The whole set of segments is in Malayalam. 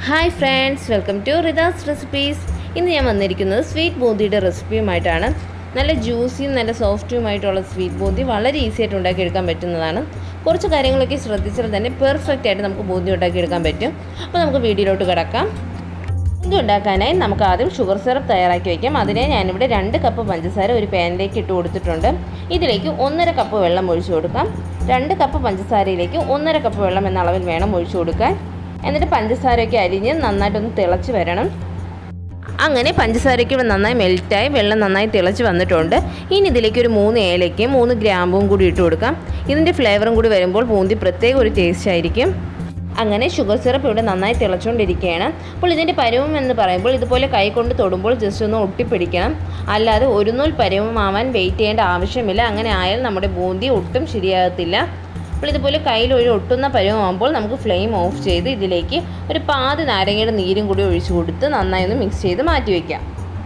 hi friends welcome to Rida's recipes ഇന്ന് ഞാൻ വന്നിരിക്കുന്നത് സ്വീറ്റ് ബൂന്തിയുടെ റെസിപ്പിയുമായിട്ടാണ് നല്ല ജ്യൂസിയും നല്ല സോഫ്റ്റുമായിട്ടുള്ള സ്വീറ്റ് ബൂന്തി വളരെ ഈസി ആയിട്ട് ഉണ്ടാക്കിയെടുക്കാൻ പറ്റുന്നതാണ് കുറച്ച് കാര്യങ്ങളൊക്കെ ശ്രദ്ധിച്ചാൽ തന്നെ പെർഫെക്റ്റ് ആയിട്ട് നമുക്ക് ബൂന്തി ഉണ്ടാക്കിയെടുക്കാൻ പറ്റും അപ്പോൾ നമുക്ക് വീഡിയോയിലോട്ട് കിടക്കാം ബൂന്തി ഉണ്ടാക്കാനായി നമുക്ക് ആദ്യം ഷുഗർ സിറപ്പ് തയ്യാറാക്കി വയ്ക്കാം അതിനെ ഞാനിവിടെ രണ്ട് കപ്പ് പഞ്ചസാര ഒരു പാനിലേക്ക് ഇട്ട് കൊടുത്തിട്ടുണ്ട് ഇതിലേക്ക് ഒന്നര കപ്പ് വെള്ളം ഒഴിച്ചു കൊടുക്കാം രണ്ട് കപ്പ് പഞ്ചസാരയിലേക്ക് ഒന്നര കപ്പ് വെള്ളം എന്ന അളവിൽ വേണം ഒഴിച്ചു കൊടുക്കാൻ എന്നിട്ട് പഞ്ചസാരയൊക്കെ അരിഞ്ഞ് നന്നായിട്ടൊന്ന് തിളച്ച് വരണം അങ്ങനെ പഞ്ചസാരയ്ക്ക് ഇവിടെ നന്നായി മെൽറ്റായി വെള്ളം നന്നായി തിളച്ച് വന്നിട്ടുണ്ട് ഇനി ഇതിലേക്ക് ഒരു മൂന്ന് ഏലയ്ക്കും മൂന്ന് ഗ്രാമ്പും കൂടി ഇട്ട് കൊടുക്കാം ഇതിൻ്റെ ഫ്ലേവറും കൂടി വരുമ്പോൾ ബൂന്തി പ്രത്യേക ഒരു ടേസ്റ്റ് ആയിരിക്കും അങ്ങനെ ഷുഗർ സിറപ്പ് ഇവിടെ നന്നായി തിളച്ചുകൊണ്ടിരിക്കുകയാണ് അപ്പോൾ ഇതിൻ്റെ പരുവം എന്ന് പറയുമ്പോൾ ഇതുപോലെ കൈ കൊണ്ട് തൊടുമ്പോൾ ജസ്റ്റ് ഒന്ന് ഒട്ടിപ്പിടിക്കണം അല്ലാതെ ഒരു നൂൽ പരുവമാവാൻ വെയിറ്റ് ചെയ്യേണ്ട ആവശ്യമില്ല അങ്ങനെ ആയാൽ നമ്മുടെ ബൂന്തി ഒട്ടും ശരിയാകത്തില്ല അപ്പോൾ ഇതുപോലെ കയ്യിൽ ഒരു ഒട്ടുന്ന പരുവമാകുമ്പോൾ നമുക്ക് ഫ്ലെയിം ഓഫ് ചെയ്ത് ഇതിലേക്ക് ഒരു പാതി നാരങ്ങയുടെ നീരും കൂടി ഒഴിച്ചു കൊടുത്ത് നന്നായി ഒന്ന് മിക്സ് ചെയ്ത് മാറ്റി വയ്ക്കാം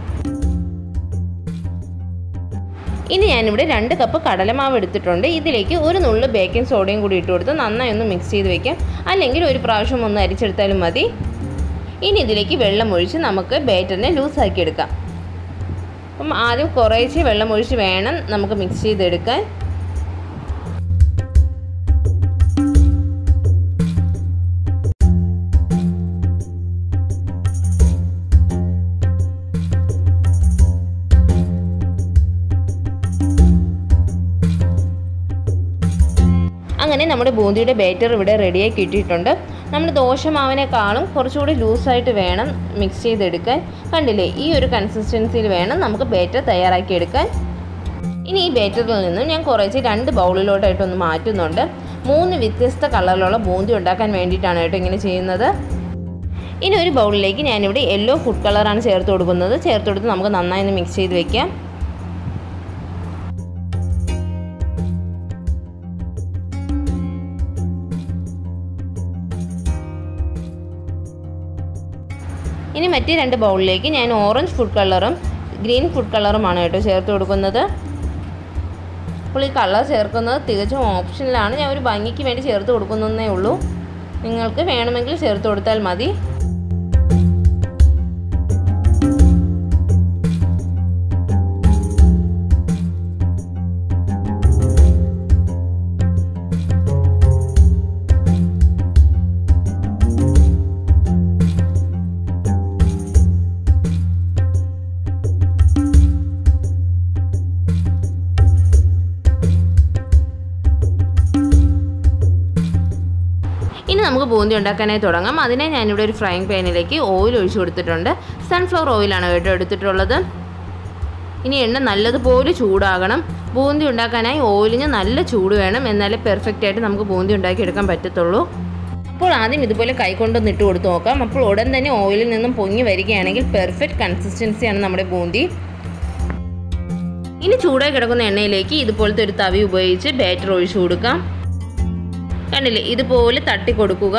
ഇനി ഞാനിവിടെ രണ്ട് കപ്പ് കടലമാവ് എടുത്തിട്ടുണ്ട് ഇതിലേക്ക് ഒരു നുള്ളു ബേക്കിംഗ് സോഡയും കൂടി ഇട്ട് കൊടുത്ത് നന്നായി ഒന്ന് മിക്സ് ചെയ്ത് വെക്കാം അല്ലെങ്കിൽ ഒരു പ്രാവശ്യം ഒന്ന് അരിച്ചെടുത്താലും മതി ഇനി ഇതിലേക്ക് വെള്ളം ഒഴിച്ച് നമുക്ക് ബാറ്ററിനെ ലൂസാക്കി എടുക്കാം അപ്പം ആദ്യം കുറേശ്ശെ വെള്ളം ഒഴിച്ച് വേണം നമുക്ക് മിക്സ് ചെയ്തെടുക്കാൻ അങ്ങനെ നമ്മുടെ ബൂന്തിയുടെ ബാറ്റർ ഇവിടെ റെഡിയായി കിട്ടിയിട്ടുണ്ട് നമ്മൾ ദോശമാവിനേക്കാളും കുറച്ചുകൂടി ലൂസായിട്ട് വേണം മിക്സ് ചെയ്തെടുക്കാൻ കണ്ടില്ലേ ഈ ഒരു കൺസിസ്റ്റൻസിയിൽ വേണം നമുക്ക് ബാറ്റർ തയ്യാറാക്കി എടുക്കാൻ ഇനി ഈ ബാറ്ററിൽ നിന്നും ഞാൻ കുറച്ച് രണ്ട് ബൗളിലോട്ടായിട്ടൊന്ന് മാറ്റുന്നുണ്ട് മൂന്ന് വ്യത്യസ്ത കളറിലുള്ള ബൂന്തി ഉണ്ടാക്കാൻ വേണ്ടിയിട്ടാണ് കേട്ടോ ഇങ്ങനെ ചെയ്യുന്നത് ഇനി ഒരു ബൗളിലേക്ക് ഞാനിവിടെ യെല്ലോ ഫുഡ് കളറാണ് ചേർത്ത് കൊടുക്കുന്നത് ചേർത്ത് കൊടുത്ത് നമുക്ക് നന്നായി ഒന്ന് മിക്സ് ചെയ്ത് വെക്കാം ഇനി മറ്റേ രണ്ട് ബൗളിലേക്ക് ഞാൻ ഓറഞ്ച് ഫുഡ് കളറും ഗ്രീൻ ഫുഡ് കളറുമാണ് കേട്ടോ ചേർത്ത് കൊടുക്കുന്നത് അപ്പോൾ ഈ കളർ ചേർക്കുന്നത് തികച്ചും ഓപ്ഷനിലാണ് ഞാൻ ഒരു ഭംഗിക്ക് വേണ്ടി ചേർത്ത് കൊടുക്കുന്നതേ ഉള്ളൂ നിങ്ങൾക്ക് വേണമെങ്കിൽ ചേർത്ത് കൊടുത്താൽ മതി ഇനി നമുക്ക് ബൂന്തി ഉണ്ടാക്കാനായി തുടങ്ങാം അതിനെ ഞാനിവിടെ ഒരു ഫ്രൈങ് പാനിലേക്ക് ഓയിൽ ഒഴിച്ചു കൊടുത്തിട്ടുണ്ട് സൺഫ്ലവർ ഓയിലാണ് കേട്ടോ എടുത്തിട്ടുള്ളത് ഇനി എണ്ണ നല്ലതുപോലെ ചൂടാകണം ബൂന്തി ഉണ്ടാക്കാനായി ഓയിലിന് നല്ല ചൂട് വേണം എന്നാലേ പെർഫെക്റ്റ് ആയിട്ട് നമുക്ക് ബൂന്തി ഉണ്ടാക്കിയെടുക്കാൻ പറ്റത്തുള്ളൂ അപ്പോൾ ആദ്യം ഇതുപോലെ കൈകൊണ്ടൊന്ന് ഇട്ട് കൊടുത്ത് നോക്കാം അപ്പോൾ ഉടൻ തന്നെ ഓയിലിൽ നിന്നും പൊങ്ങി വരികയാണെങ്കിൽ പെർഫെക്റ്റ് കൺസിസ്റ്റൻസിയാണ് നമ്മുടെ ബൂന്തി ഇനി ചൂടായി കിടക്കുന്ന എണ്ണയിലേക്ക് ഇതുപോലത്തെ ഒരു തവി ഉപയോഗിച്ച് ബാറ്റർ ഒഴിച്ചു കൊടുക്കാം കണ്ടില്ലേ ഇതുപോലെ തട്ടി കൊടുക്കുക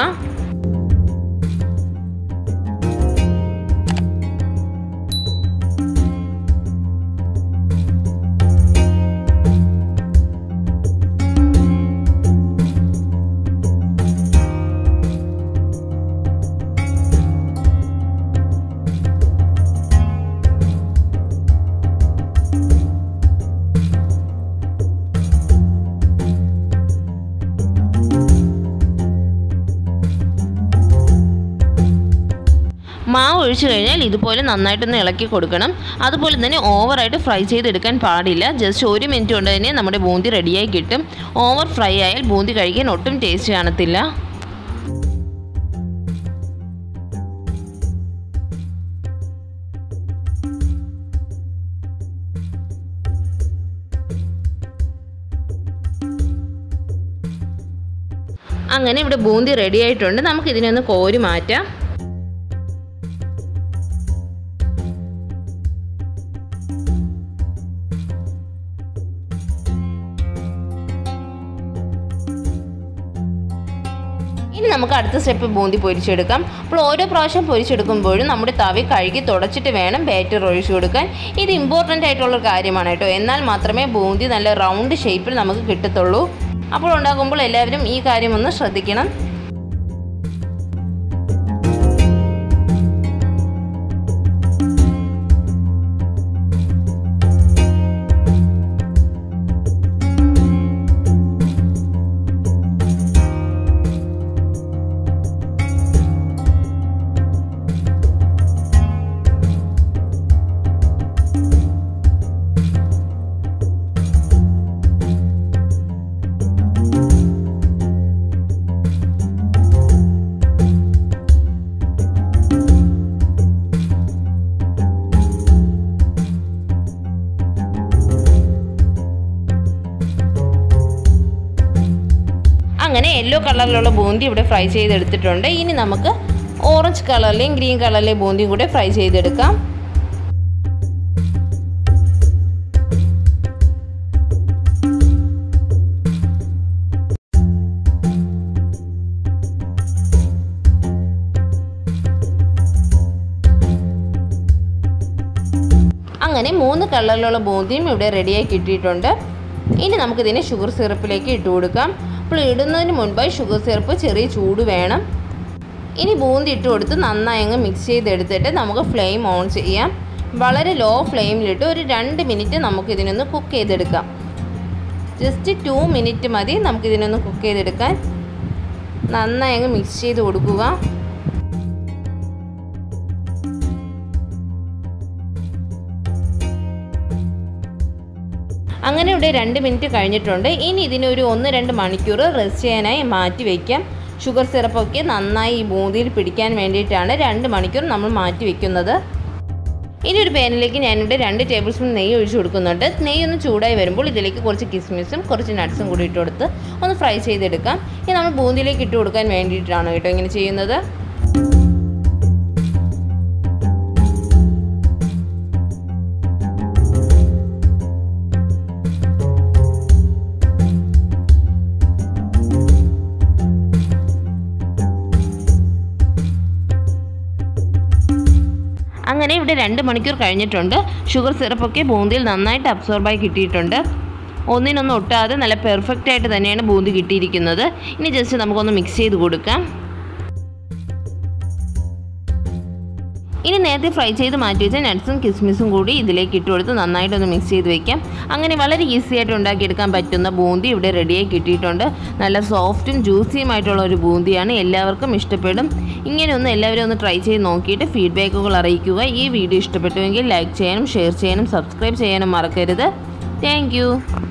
മാവ് ഒഴിച്ചു കഴിഞ്ഞാൽ ഇതുപോലെ നന്നായിട്ടൊന്ന് ഇളക്കി കൊടുക്കണം അതുപോലെ തന്നെ ഓവറായിട്ട് ഫ്രൈ ചെയ്തെടുക്കാൻ പാടില്ല ജസ്റ്റ് ഒരു മിനിറ്റ് കൊണ്ട് തന്നെ നമ്മുടെ ബൂന്തി റെഡിയായി കിട്ടും ഓവർ ഫ്രൈ ആയാൽ ബൂന്തി കഴിക്കാൻ ഒട്ടും ടേസ്റ്റ് കാണത്തില്ല അങ്ങനെ ഇവിടെ ബൂന്തി റെഡി ആയിട്ടുണ്ട് നമുക്ക് ഇതിനെ ഒന്ന് കോരി മാറ്റാം ഇനി നമുക്ക് അടുത്ത സ്റ്റെപ്പ് ബൂന്തി പൊരിച്ചെടുക്കാം അപ്പോൾ ഓരോ പ്രാവശ്യം പൊരിച്ചെടുക്കുമ്പോഴും നമ്മുടെ തവി കഴുകി തുടച്ചിട്ട് വേണം ബാറ്റർ ഒഴിച്ചു കൊടുക്കാൻ ഇത് ഇമ്പോർട്ടൻ്റ് ആയിട്ടുള്ള ഒരു കാര്യമാണ് കേട്ടോ എന്നാൽ മാത്രമേ ബൂന്തി നല്ല റൗണ്ട് ഷേപ്പിൽ നമുക്ക് കിട്ടത്തുള്ളൂ അപ്പോൾ ഉണ്ടാക്കുമ്പോൾ എല്ലാവരും ഈ കാര്യം ഒന്ന് ശ്രദ്ധിക്കണം അങ്ങനെ യെല്ലോ കളറിലുള്ള ബൂന്തി ഇവിടെ ഫ്രൈ ചെയ്തെടുത്തിട്ടുണ്ട് ഇനി നമുക്ക് ഓറഞ്ച് കളറിലെയും ഗ്രീൻ കളറിലെയും ബൂന്തിയും കൂടെ ഫ്രൈ ചെയ്തെടുക്കാം അങ്ങനെ മൂന്ന് കളറിലുള്ള ബൂന്തിയും ഇവിടെ റെഡിയായി കിട്ടിയിട്ടുണ്ട് ഇനി നമുക്കിതിനെ ഷുഗർ സിറപ്പിലേക്ക് ഇട്ട് കൊടുക്കാം അപ്പോൾ ഇടുന്നതിന് മുൻപായി ഷുഗർ സിറപ്പ് ചെറിയ ചൂട് വേണം ഇനി ബൂന്തി ഇട്ട് കൊടുത്ത് നന്നായി അങ്ങ് മിക്സ് ചെയ്തെടുത്തിട്ട് നമുക്ക് ഫ്ലെയിം ഓൺ ചെയ്യാം വളരെ ലോ ഫ്ലെയിമിലിട്ട് ഒരു രണ്ട് മിനിറ്റ് നമുക്കിതിനൊന്ന് കുക്ക് ചെയ്തെടുക്കാം ജസ്റ്റ് ടു മിനിറ്റ് മതി നമുക്കിതിനൊന്ന് കുക്ക് ചെയ്തെടുക്കാൻ നന്നായി അങ്ങ് മിക്സ് ചെയ്ത് കൊടുക്കുക അങ്ങനെ ഇവിടെ രണ്ട് മിനിറ്റ് കഴിഞ്ഞിട്ടുണ്ട് ഇനി ഇതിനെ ഒരു ഒന്ന് രണ്ട് മണിക്കൂർ റെസ്റ്റ് ചെയ്യാനായി മാറ്റി വയ്ക്കാം ഷുഗർ സിറപ്പൊക്കെ നന്നായി ഈ ബൂന്തിയിൽ പിടിക്കാൻ വേണ്ടിയിട്ടാണ് രണ്ട് മണിക്കൂർ നമ്മൾ മാറ്റി വെക്കുന്നത് ഇനി ഒരു പാനിലേക്ക് ഞാനിവിടെ രണ്ട് ടേബിൾ സ്പൂൺ നെയ്യ് ഒഴിച്ചു കൊടുക്കുന്നുണ്ട് നെയ്യ് ഒന്ന് ചൂടായി വരുമ്പോൾ ഇതിലേക്ക് കുറച്ച് കിസ്മിസും കുറച്ച് നട്ട്സും കൂടി ഇട്ട് കൊടുത്ത് ഒന്ന് ഫ്രൈ ചെയ്തെടുക്കാം ഇനി നമ്മൾ ബൂന്തിയിലേക്ക് ഇട്ട് കൊടുക്കാൻ വേണ്ടിയിട്ടാണ് കേട്ടോ ഇങ്ങനെ ചെയ്യുന്നത് അങ്ങനെ ഇവിടെ രണ്ട് മണിക്കൂർ കഴിഞ്ഞിട്ടുണ്ട് ഷുഗർ സിറപ്പൊക്കെ ബൂന്തിയിൽ നന്നായിട്ട് അബ്സോർബായി കിട്ടിയിട്ടുണ്ട് ഒന്നിനൊന്നും ഒട്ടാതെ നല്ല പെർഫെക്റ്റ് ആയിട്ട് തന്നെയാണ് ബൂന്തി കിട്ടിയിരിക്കുന്നത് ഇനി ജസ്റ്റ് നമുക്കൊന്ന് മിക്സ് ചെയ്ത് കൊടുക്കാം ഇനി നേരത്തെ ഫ്രൈ ചെയ്ത് മാറ്റി വെച്ച നട്ട്സും കിസ്മിസും കൂടി ഇതിലേക്ക് ഇട്ട് കൊടുത്ത് നന്നായിട്ടൊന്ന് മിക്സ് ചെയ്ത് വെക്കാം അങ്ങനെ വളരെ ഈസി ആയിട്ട് ഉണ്ടാക്കിയെടുക്കാൻ പറ്റുന്ന ബൂന്തി ഇവിടെ റെഡിയായി കിട്ടിയിട്ടുണ്ട് നല്ല സോഫ്റ്റും ജ്യൂസിയുമായിട്ടുള്ള ഒരു ബൂന്തിയാണ് എല്ലാവർക്കും ഇഷ്ടപ്പെടും ഇങ്ങനെ ഒന്ന് എല്ലാവരും ഒന്ന് ട്രൈ ചെയ്ത് നോക്കിയിട്ട് ഫീഡ്ബാക്കുകൾ അറിയിക്കുക ഈ വീഡിയോ ഇഷ്ടപ്പെട്ടുവെങ്കിൽ ലൈക്ക് ചെയ്യാനും ഷെയർ ചെയ്യാനും സബ്സ്ക്രൈബ് ചെയ്യാനും മറക്കരുത് താങ്ക്